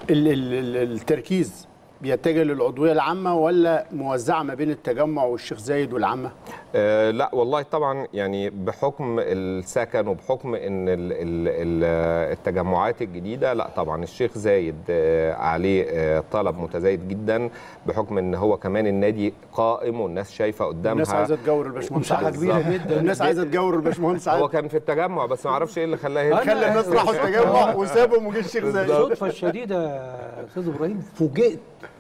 ال- ال- ال- التركيز بيتجه للعضويه العامه ولا موزعه ما بين التجمع والشيخ زايد والعامه؟ آه لا والله طبعا يعني بحكم السكن وبحكم ان ال ال ال التجمعات الجديده لا طبعا الشيخ زايد آه عليه آه طلب متزايد جدا بحكم ان هو كمان النادي قائم والناس شايفه قدامها الناس عايزه تجور الباشمهندس مساحة عادل. كبيرة جدا. الناس عايزه تجور الباشمهندس هو عادل كان في التجمع بس ما اعرفش ايه اللي خلاه يمشي. خلى الناس راحوا التجمع وسابهم وجه الشيخ زايد الصدفه الشديده يا استاذ ابراهيم فوجئت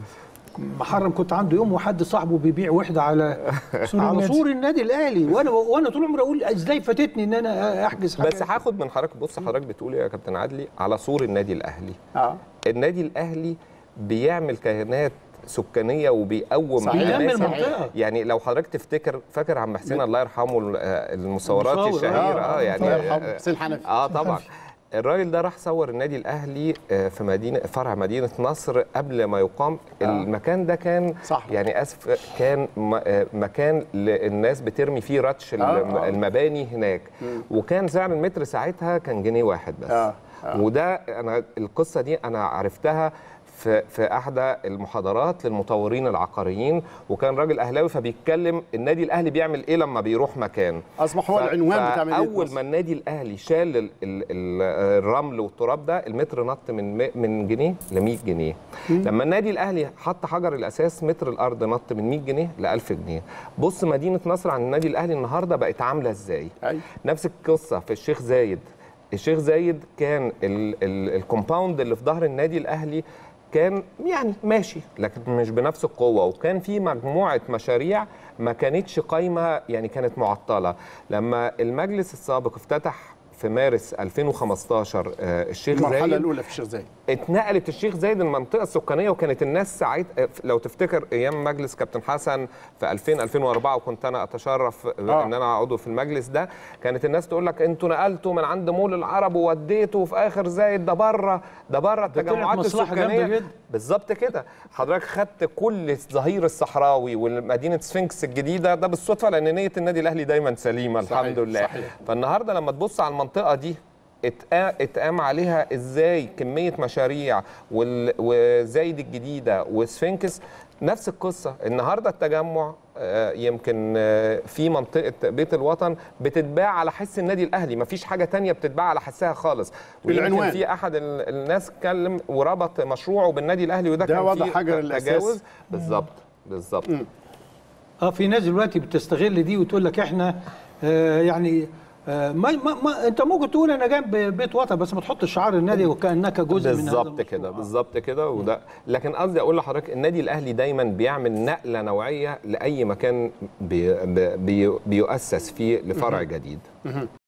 محرم كنت عنده يوم وحد صاحبه بيبيع وحده على سور على النادي. سور النادي الاهلي وانا وانا طول عمري اقول ازاي فاتتني ان انا احجز حاجه بس هاخد من حضرتك بص حضرتك بتقول يا كابتن عدلي على سور النادي الاهلي اه النادي الاهلي بيعمل كيانات سكانيه وبيقوم صحيح. بينمي أماكن. المنطقة. يعني لو حضرتك تفتكر فاكر عم حسين الله يرحمه ال- آه، المصورات المصور، الشهيره آه، اه يعني الله يرحمه آه، حسين حنفي اه طبعا الراجل ده راح صور النادي الاهلي آه، في مدينه فرع مدينه نصر قبل ما يقام المكان ده كان صح. يعني اسف كان م- آه، مكان الناس بترمي فيه رتش الم- آه. المباني هناك وكان سعر المتر ساعتها كان جنيه واحد بس آه. آه. وده انا القصه دي انا عرفتها في في احدى المحاضرات للمطورين العقاريين وكان راجل اهلاوي فبيتكلم النادي الاهلي بيعمل ايه لما بيروح مكان اصبح هو ف- العنوان بتاع مدينه اول نصر. ما النادي الاهلي شال ال ال ال الرمل والتراب ده المتر نط من م- من جنيه ل 100 جنيه لما النادي الاهلي حط حجر الاساس متر الارض نط من 100 جنيه ل 1000 جنيه بص مدينه نصر عن النادي الاهلي النهارده بقت عامله ازاي أيوة. نفس القصه في الشيخ زايد الشيخ زايد كان ال- ال- الكومباوند اللي في ظهر النادي الاهلي كان يعني ماشي لكن مش بنفس القوه وكان في مجموعه مشاريع ما كانتش قايمه يعني كانت معطله لما المجلس السابق افتتح في مارس 2015 آه، الشيخ المرحله زايد الاولى في الشيخ زايد اتنقلت الشيخ زايد المنطقه السكانيه وكانت الناس ساعات لو تفتكر ايام مجلس كابتن حسن في 2000 2004 وكنت انا اتشرف آه. ان انا عضو في المجلس ده كانت الناس تقول لك انتوا نقلتوا من عند مول العرب ووديتوا في اخر زايد ده بره ده بره طلعت التجمعات مصلحة جامدة السكانيه جدا. بالظبط كده حضرتك خدت كل الظهير الصحراوي ومدينه سفنكس الجديده ده بالصدفه لان نيه النادي الاهلي دايما سليمه صحيح، الحمد لله صحيح. فالنهارده لما تبص على المنطقه دي اتقا- اتقام عليها ازاي كميه مشاريع وال- وزايد الجديده وسفنكس نفس القصه النهارده التجمع آه، يمكن آه، في منطقه بيت الوطن بتتباع على حس النادي الاهلي مفيش حاجه تانية بتتباع على حسها خالص ويمكن بالعنوان. في احد ال- الناس اتكلم وربط مشروعه بالنادي الاهلي وده ده كان وضع فيه حجر الأساس. تجاوز بالظبط بالظبط اه في ناس دلوقتي بتستغل دي وتقول لك احنا آه يعني آه ما, ما, ما انت ممكن تقول انا جنب بيت وطن بس ما تحطش شعار النادي وكانك جزء من هذا بالظبط المشروع. كده بالظبط كده وده لكن قصدي اقول لحضرتك النادي الاهلي دايما بيعمل نقله نوعيه لاي مكان بي بي بيؤسس فيه لفرع جديد